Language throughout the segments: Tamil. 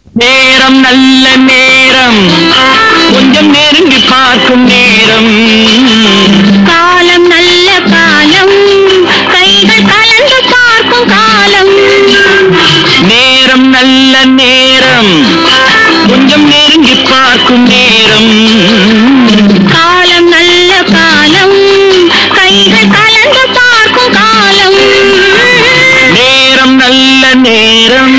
நேரம் நல்ல நேரம் கொஞ்சம் நெருங்கி பார்க்கும் நேரம் காலம் நல்ல காலம் கைகள் கலந்து பார்க்கும் காலம் நேரம் நல்ல நேரம் கொஞ்சம் நெருங்கி பார்க்கும் நேரம் காலம் நல்ல காலம் கைகள் கலந்து பார்க்கும் காலம் நேரம் நல்ல நேரம்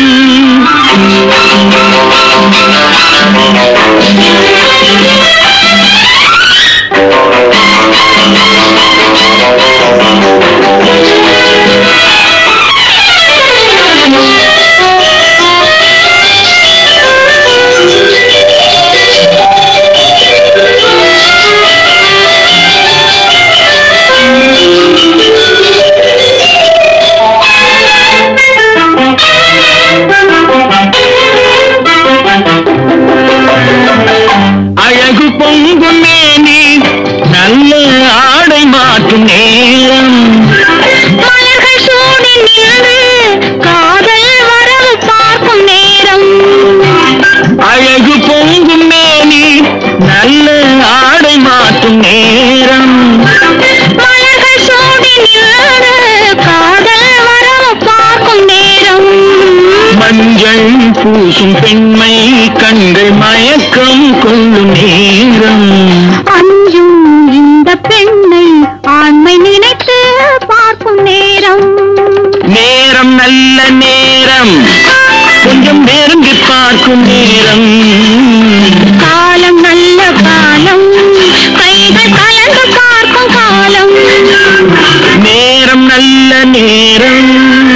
அழகு பொங்கும் மேனி நல்ல ஆடை மாற்றும் நேரம் மலர்கள் சூடி நின்று காதல் வரவு பார்க்கும் நேரம் அழகு பொங்கும் மேனி நல்ல ஆடை மாற்றும் நேரம் மலர்கள் சூடி நின்று காதல் வரவு பார்க்கும் நேரம் மஞ்சள் பூசும் பெண்மை கண்கள் மயக்கம் கொள்ளும் நேரம் அஞ்சும் இந்த பெண்ணை ஆண்மை நினைத்து பார்க்கும் நேரம் நேரம் நல்ல நேரம் கொஞ்சம் நெருங்கி பார்க்கும் நேரம் காலம் நல்ல காலம் கைகள் கலந்து பார்க்கும் காலம் நேரம் நல்ல நேரம்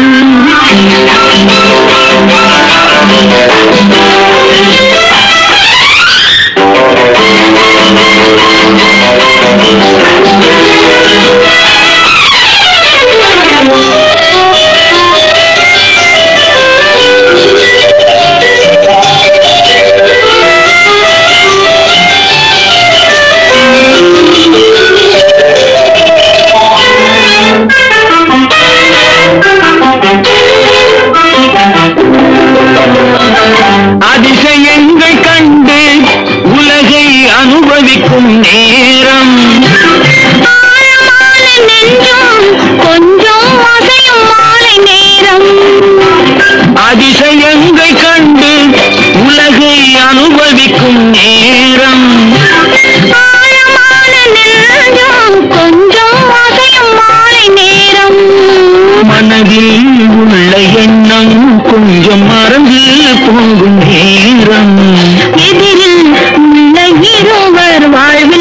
அதிசயங்கள் கண்டு உலகை அனுபவிக்கும் நேரம் ஆழமான நெஞ்சம் கொஞ்சம் அசையும் மாலை நேரம் அதிசயங்கள் கண்டு உலகை அனுபவிக்கும் நேரம் ஆழமான நெஞ்சம் கொஞ்சம் அசையும் மாலை நேரம் மனதில் உள்ள எண்ணம் கொஞ்சம் மறந்து போகும் நேரம் எதிரில் உள்ள இருவர் வாழ்வு